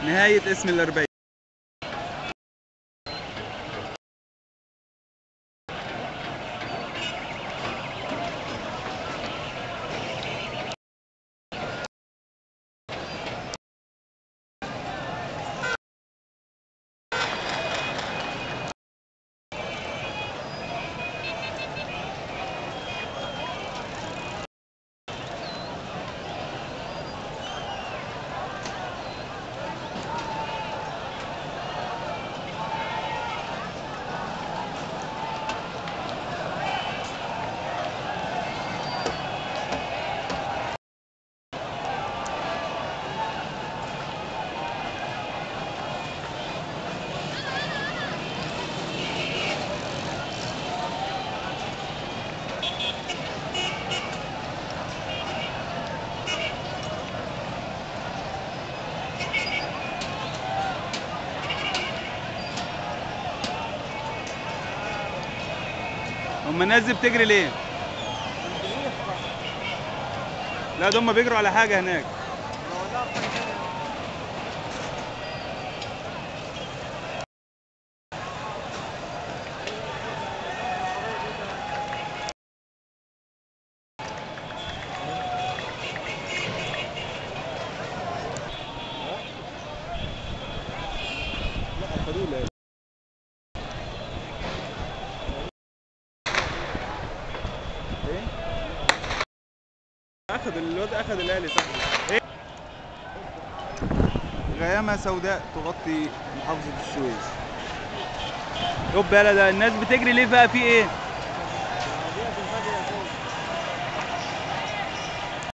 نهايه اسم الاربعين هم الناس دي بتجري ليه؟ لا ده هم بيجروا على حاجه هناك اخذ الواد اخذ الالي صح ايه غيامة سوداء تغطي محافظة السويس يبقى يلا ده الناس بتجري ليه بقى في ايه